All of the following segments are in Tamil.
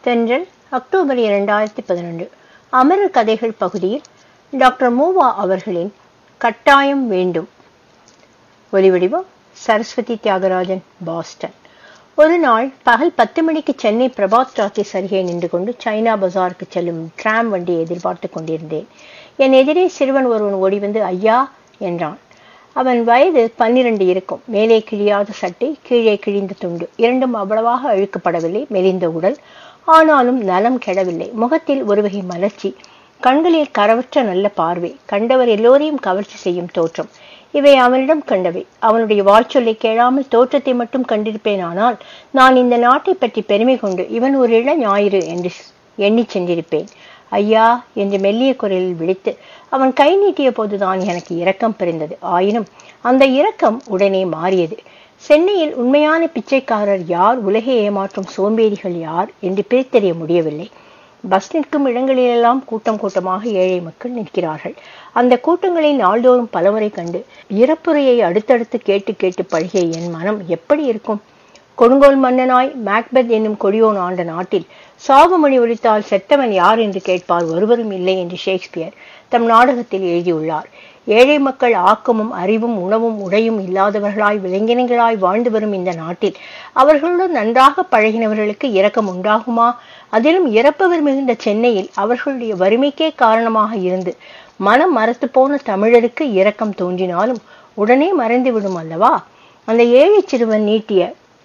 தென்றல் அக்டோபர் இரண்டாயிரத்தி பதினொன்று அமரர் கதைகள் பகுதியில் டாக்டர் மூவா அவர்களின் கட்டாயம் வேண்டும் ஒலிவடிவம் சரஸ்வதி தியாகராஜன் பாஸ்டன் ஒரு நாள் பகல் பத்து மணிக்கு சென்னை பிரபாத் டாக்கீஸ் அருகே நின்று கொண்டு சைனா பஜாருக்கு செல்லும் டிராம் வண்டியை எதிர்பார்த்து கொண்டிருந்தேன் என் எதிரே சிறுவன் ஒருவன் ஓடி வந்து ஐயா என்றான் அவன் வயது பன்னிரண்டு இருக்கும் மேலே கிழியாத சட்டை கீழே கிழிந்த துண்டு இரண்டும் அவ்வளவாக அழுக்கப்படவில்லை மெலிந்த உடல் ஆனாலும் நலம் கெடவில்லை முகத்தில் ஒருவகை மலர்ச்சி கண்களில் கரவற்ற நல்ல பார்வை கண்டவர் எல்லோரையும் கவர்ச்சி செய்யும் தோற்றம் இவை அவனிடம் கண்டவை அவனுடைய வாழ்ச்சொல்லை கேளாமல் தோற்றத்தை மட்டும் கண்டிருப்பேனானால் நான் இந்த நாட்டை பற்றி பெருமை கொண்டு இவன் ஒரு இள ஞாயிறு என்று எண்ணி சென்றிருப்பேன் ஐயா என்று மெல்லிய குரலில் விழித்து அவன் கை நீட்டிய போதுதான் எனக்கு இரக்கம் பிறந்தது ஆயினும் அந்த இரக்கம் உடனே மாறியது சென்னையில் உண்மையான பிச்சைக்காரர் யார் உலகை ஏமாற்றும் சோம்பேறிகள் யார் என்று பிரித்தறிய முடியவில்லை பஸ் நிற்கும் இடங்களிலெல்லாம் கூட்டம் கூட்டமாக ஏழை மக்கள் நிற்கிறார்கள் அந்த கூட்டங்களை நாள்தோறும் பலமுறை கண்டு இறப்புரையை அடுத்தடுத்து கேட்டு கேட்டு பழகிய என் மனம் எப்படி இருக்கும் கொடுங்கோல் மன்னனாய் மேக்பெத் என்னும் கொடியோன் ஆண்ட நாட்டில் சாகுமணி ஒழித்தால் செத்தவன் யார் என்று கேட்பார் ஒருவரும் இல்லை என்று ஷேக்ஸ்பியர் தம் நாடகத்தில் எழுதியுள்ளார் ஏழை மக்கள் ஆக்கமும் அறிவும் உணவும் உடையும் இல்லாதவர்களாய் விலங்கினங்களாய் வாழ்ந்து வரும் இந்த நாட்டில் அவர்களுடன் நன்றாக பழகினவர்களுக்கு இரக்கம் உண்டாகுமா அதிலும் இறப்பவர் மிகுந்த சென்னையில் அவர்களுடைய வறுமைக்கே காரணமாக இருந்து மனம் மறத்து போன தமிழருக்கு இரக்கம் தோன்றினாலும் உடனே மறைந்து விடும் அல்லவா அந்த ஏழை சிறுவன் நீட்டிய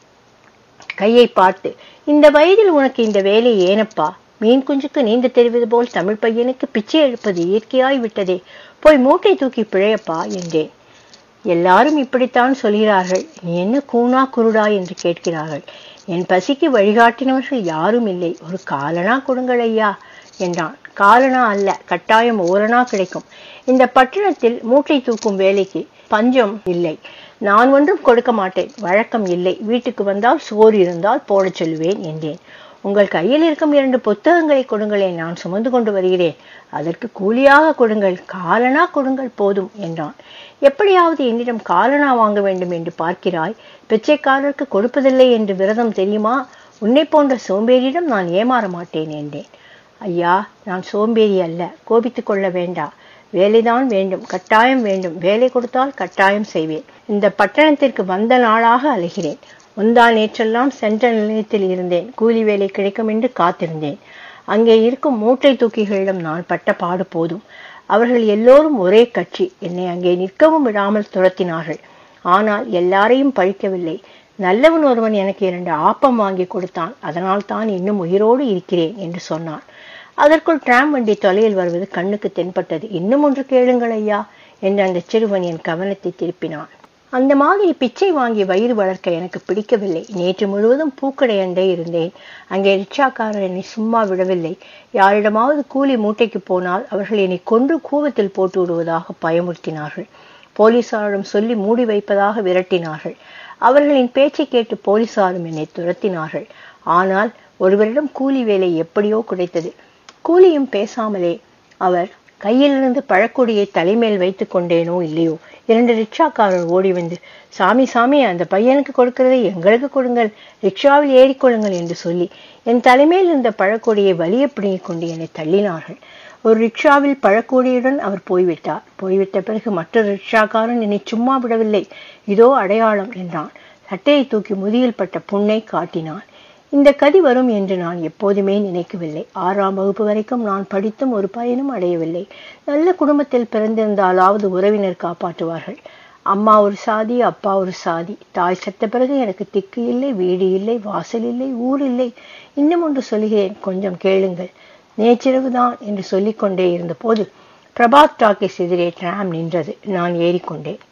கையை பார்த்து இந்த வயதில் உனக்கு இந்த வேலை ஏனப்பா மீன் குஞ்சுக்கு நீந்த தெரிவது போல் தமிழ் பையனுக்கு பிச்சை எடுப்பது இயற்கையாய் விட்டதே போய் மூட்டை தூக்கி பிழையப்பா என்றேன் எல்லாரும் இப்படித்தான் சொல்கிறார்கள் நீ என்ன கூணா குருடா என்று கேட்கிறார்கள் என் பசிக்கு வழிகாட்டினவர்கள் யாரும் இல்லை ஒரு காலனா கொடுங்கள் ஐயா என்றான் காலனா அல்ல கட்டாயம் ஓரணா கிடைக்கும் இந்த பட்டணத்தில் மூட்டை தூக்கும் வேலைக்கு பஞ்சம் இல்லை நான் ஒன்றும் கொடுக்க மாட்டேன் வழக்கம் இல்லை வீட்டுக்கு வந்தால் சோறு இருந்தால் போடச் சொல்லுவேன் என்றேன் உங்கள் கையில் இருக்கும் இரண்டு புத்தகங்களை கொடுங்களேன் நான் சுமந்து கொண்டு வருகிறேன் அதற்கு கூலியாக கொடுங்கள் காலனா கொடுங்கள் போதும் என்றான் எப்படியாவது என்னிடம் காலனா வாங்க வேண்டும் என்று பார்க்கிறாய் பிச்சைக்காரருக்கு கொடுப்பதில்லை என்று விரதம் தெரியுமா உன்னை போன்ற சோம்பேறியிடம் நான் ஏமாற மாட்டேன் என்றேன் ஐயா நான் சோம்பேறி அல்ல கோபித்துக் கொள்ள வேண்டா வேலைதான் வேண்டும் கட்டாயம் வேண்டும் வேலை கொடுத்தால் கட்டாயம் செய்வேன் இந்த பட்டணத்திற்கு வந்த நாளாக அலைகிறேன் முந்தா நேற்றெல்லாம் சென்ட்ரல் நிலையத்தில் இருந்தேன் கூலி வேலை கிடைக்கும் என்று காத்திருந்தேன் அங்கே இருக்கும் மூட்டை தூக்கிகளிடம் நான் பட்ட பாடு போதும் அவர்கள் எல்லோரும் ஒரே கட்சி என்னை அங்கே நிற்கவும் விடாமல் துரத்தினார்கள் ஆனால் எல்லாரையும் பழிக்கவில்லை நல்லவன் ஒருவன் எனக்கு இரண்டு ஆப்பம் வாங்கி கொடுத்தான் அதனால் தான் இன்னும் உயிரோடு இருக்கிறேன் என்று சொன்னான் அதற்குள் டிராம் வண்டி தொலையில் வருவது கண்ணுக்கு தென்பட்டது இன்னும் ஒன்று கேளுங்கள் ஐயா என்று அந்த சிறுவன் என் கவனத்தை திருப்பினான் அந்த மாதிரி பிச்சை வாங்கி வயிறு வளர்க்க எனக்கு பிடிக்கவில்லை நேற்று முழுவதும் பூக்கடை அண்டே இருந்தேன் அங்கே ரிக்ஷாக்காரர் என்னை சும்மா விடவில்லை யாரிடமாவது கூலி மூட்டைக்கு போனால் அவர்கள் என்னை கொன்று கூவத்தில் போட்டு விடுவதாக பயமுறுத்தினார்கள் போலீசாரிடம் சொல்லி மூடி வைப்பதாக விரட்டினார்கள் அவர்களின் பேச்சை கேட்டு போலீசாரும் என்னை துரத்தினார்கள் ஆனால் ஒருவரிடம் கூலி வேலை எப்படியோ கிடைத்தது கூலியும் பேசாமலே அவர் கையிலிருந்து பழக்கொடியை தலைமேல் வைத்துக் கொண்டேனோ இல்லையோ இரண்டு ரிக்ஷாக்காரர் ஓடி வந்து சாமி சாமி அந்த பையனுக்கு கொடுக்கிறதை எங்களுக்கு கொடுங்கள் ரிக்ஷாவில் ஏறிக்கொள்ளுங்கள் என்று சொல்லி என் தலைமையில் இருந்த பழக்கொடியை வலிய பிடுங்கிக் கொண்டு என்னை தள்ளினார்கள் ஒரு ரிக்ஷாவில் பழக்கொடியுடன் அவர் போய்விட்டார் போய்விட்ட பிறகு மற்றொரு ரிக்ஷாக்காரன் என்னை சும்மா விடவில்லை இதோ அடையாளம் என்றான் சட்டையை தூக்கி முதியில் பட்ட புண்ணை காட்டினான் இந்த கதி வரும் என்று நான் எப்போதுமே நினைக்கவில்லை ஆறாம் வகுப்பு வரைக்கும் நான் படித்தும் ஒரு பயனும் அடையவில்லை நல்ல குடும்பத்தில் பிறந்திருந்தாலாவது உறவினர் காப்பாற்றுவார்கள் அம்மா ஒரு சாதி அப்பா ஒரு சாதி தாய் செத்த பிறகு எனக்கு திக்கு இல்லை வீடு இல்லை வாசல் இல்லை ஊர் இல்லை இன்னும் ஒன்று சொல்கிறேன் கொஞ்சம் கேளுங்கள் நேற்றிரவுதான் என்று சொல்லிக்கொண்டே இருந்தபோது பிரபாத் டாக்கீஸ் எதிரே டிராம் நின்றது நான் ஏறிக்கொண்டேன்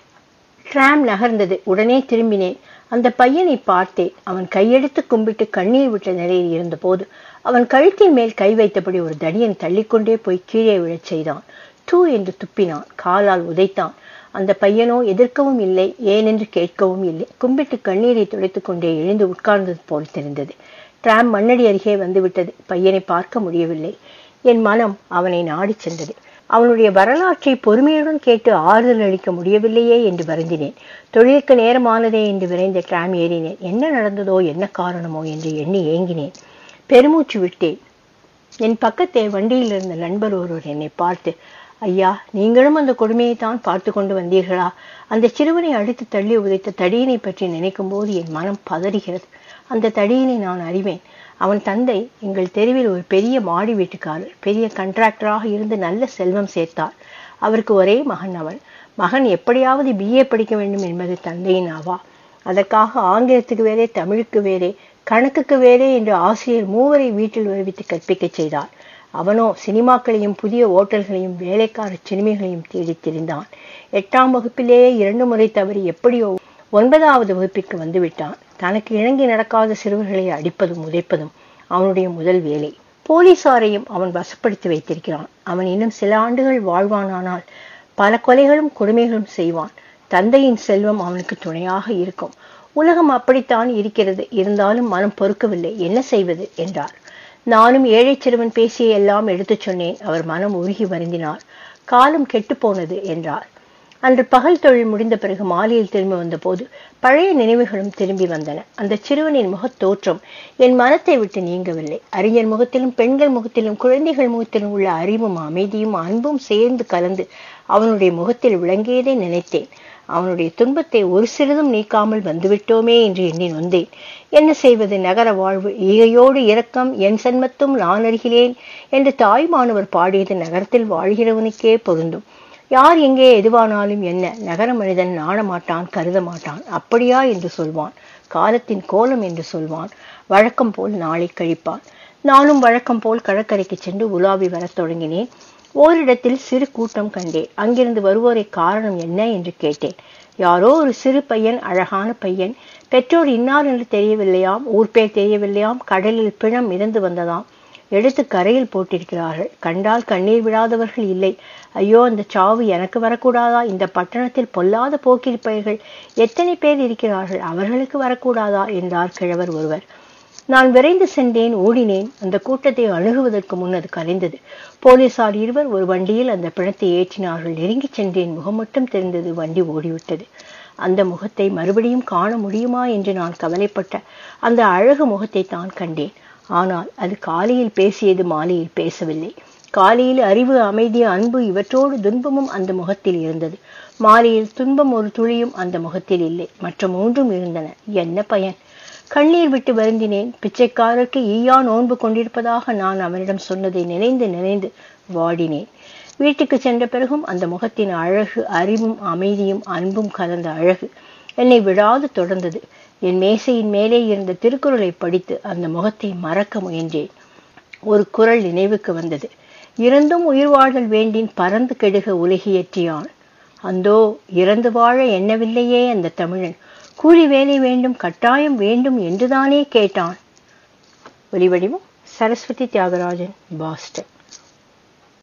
டிராம் நகர்ந்தது உடனே திரும்பினேன் அந்த பையனை பார்த்தேன் அவன் கையெடுத்து கும்பிட்டு கண்ணீர் விட்ட நிலையில் இருந்தபோது அவன் கழுத்தின் மேல் கை வைத்தபடி ஒரு தடியன் தள்ளிக்கொண்டே போய் கீழே விழச் செய்தான் தூ என்று துப்பினான் காலால் உதைத்தான் அந்த பையனோ எதிர்க்கவும் இல்லை ஏனென்று கேட்கவும் இல்லை கும்பிட்டு கண்ணீரை துடைத்துக் கொண்டே எழுந்து உட்கார்ந்தது போல் தெரிந்தது டிராம் மண்ணடி அருகே வந்துவிட்டது பையனை பார்க்க முடியவில்லை என் மனம் அவனை நாடிச் சென்றது அவனுடைய வரலாற்றை பொறுமையுடன் கேட்டு ஆறுதல் அளிக்க முடியவில்லையே என்று வருந்தினேன் தொழிலுக்கு நேரமானதே என்று விரைந்த டிராம் ஏறினேன் என்ன நடந்ததோ என்ன காரணமோ என்று எண்ணி ஏங்கினேன் பெருமூச்சு விட்டேன் என் பக்கத்தே வண்டியில் இருந்த நண்பர் ஒருவர் என்னை பார்த்து ஐயா நீங்களும் அந்த கொடுமையை தான் பார்த்து கொண்டு வந்தீர்களா அந்த சிறுவனை அடித்து தள்ளி உதைத்த தடியனை பற்றி நினைக்கும் போது என் மனம் பதறுகிறது அந்த தடியனை நான் அறிவேன் அவன் தந்தை எங்கள் தெருவில் ஒரு பெரிய மாடி வீட்டுக்காரர் பெரிய கண்ட்ராக்டராக இருந்து நல்ல செல்வம் சேர்த்தார் அவருக்கு ஒரே மகன் அவன் மகன் எப்படியாவது பிஏ படிக்க வேண்டும் என்பது தந்தையின் ஆவா அதற்காக ஆங்கிலத்துக்கு வேறே தமிழுக்கு வேறே கணக்குக்கு வேறே என்று ஆசிரியர் மூவரை வீட்டில் வருவித்து கற்பிக்கச் செய்தார் அவனோ சினிமாக்களையும் புதிய ஓட்டல்களையும் வேலைக்கார சிறுமிகளையும் தேடித் திரிந்தான் எட்டாம் வகுப்பிலேயே இரண்டு முறை தவறி எப்படியோ ஒன்பதாவது வகுப்பிற்கு வந்துவிட்டான் தனக்கு இணங்கி நடக்காத சிறுவர்களை அடிப்பதும் உதைப்பதும் அவனுடைய முதல் வேலை போலீசாரையும் அவன் வசப்படுத்தி வைத்திருக்கிறான் அவன் இன்னும் சில ஆண்டுகள் வாழ்வானானால் பல கொலைகளும் கொடுமைகளும் செய்வான் தந்தையின் செல்வம் அவனுக்கு துணையாக இருக்கும் உலகம் அப்படித்தான் இருக்கிறது இருந்தாலும் மனம் பொறுக்கவில்லை என்ன செய்வது என்றார் நானும் ஏழை சிறுவன் பேசிய எல்லாம் எடுத்துச் சொன்னேன் அவர் மனம் உருகி வருந்தினார் காலம் கெட்டுப்போனது என்றார் அன்று பகல் தொழில் முடிந்த பிறகு மாலையில் திரும்பி வந்தபோது பழைய நினைவுகளும் திரும்பி வந்தன அந்த சிறுவனின் முகத் தோற்றம் என் மனத்தை விட்டு நீங்கவில்லை அறிஞர் முகத்திலும் பெண்கள் முகத்திலும் குழந்தைகள் முகத்திலும் உள்ள அறிவும் அமைதியும் அன்பும் சேர்ந்து கலந்து அவனுடைய முகத்தில் விளங்கியதை நினைத்தேன் அவனுடைய துன்பத்தை ஒரு சிறிதும் நீக்காமல் வந்துவிட்டோமே என்று எண்ணி நொந்தேன் என்ன செய்வது நகர வாழ்வு ஈகையோடு இரக்கம் என் சன்மத்தும் நான் அறிகிறேன் என்று தாய்மானவர் பாடியது நகரத்தில் வாழ்கிறவனுக்கே பொருந்தும் யார் எங்கே எதுவானாலும் என்ன நகர மனிதன் நாணமாட்டான் கருத மாட்டான் அப்படியா என்று சொல்வான் காலத்தின் கோலம் என்று சொல்வான் வழக்கம் போல் நாளை கழிப்பான் நானும் வழக்கம் போல் கடற்கரைக்கு சென்று உலாவி வரத் தொடங்கினேன் ஓரிடத்தில் சிறு கூட்டம் கண்டேன் அங்கிருந்து வருவோரை காரணம் என்ன என்று கேட்டேன் யாரோ ஒரு சிறு பையன் அழகான பையன் பெற்றோர் இன்னார் என்று தெரியவில்லையாம் ஊர் பேர் தெரியவில்லையாம் கடலில் பிணம் மிதந்து வந்ததாம் எடுத்து கரையில் போட்டிருக்கிறார்கள் கண்டால் கண்ணீர் விடாதவர்கள் இல்லை ஐயோ அந்த சாவு எனக்கு வரக்கூடாதா இந்த பட்டணத்தில் பொல்லாத போக்கில் பயிர்கள் எத்தனை பேர் இருக்கிறார்கள் அவர்களுக்கு வரக்கூடாதா என்றார் கிழவர் ஒருவர் நான் விரைந்து சென்றேன் ஓடினேன் அந்த கூட்டத்தை அணுகுவதற்கு முன் அது கலைந்தது போலீசார் இருவர் ஒரு வண்டியில் அந்த பிணத்தை ஏற்றினார்கள் நெருங்கிச் சென்றேன் முகம் மட்டும் தெரிந்தது வண்டி ஓடிவிட்டது அந்த முகத்தை மறுபடியும் காண முடியுமா என்று நான் கவலைப்பட்ட அந்த அழகு முகத்தை தான் கண்டேன் ஆனால் அது காலையில் பேசியது மாலையில் பேசவில்லை காலையில் அறிவு அமைதி அன்பு இவற்றோடு துன்பமும் அந்த முகத்தில் இருந்தது மாலையில் துன்பம் ஒரு துளியும் அந்த முகத்தில் இல்லை மற்ற மூன்றும் இருந்தன என்ன பயன் கண்ணீர் விட்டு வருந்தினேன் பிச்சைக்காரருக்கு ஈயா நோன்பு கொண்டிருப்பதாக நான் அவனிடம் சொன்னதை நினைந்து நினைந்து வாடினேன் வீட்டுக்கு சென்ற பிறகும் அந்த முகத்தின் அழகு அறிவும் அமைதியும் அன்பும் கலந்த அழகு என்னை விடாது தொடர்ந்தது என் மேசையின் மேலே இருந்த திருக்குறளை படித்து அந்த முகத்தை மறக்க முயன்றேன் ஒரு குரல் நினைவுக்கு வந்தது இறந்தும் உயிர் வாழ்தல் வேண்டின் பறந்து கெடுக உலகியற்றியான் அந்தோ இறந்து வாழ எண்ணவில்லையே அந்த தமிழன் கூலி வேலை வேண்டும் கட்டாயம் வேண்டும் என்றுதானே கேட்டான் ஒலிவடிவம் சரஸ்வதி தியாகராஜன் பாஸ்டன்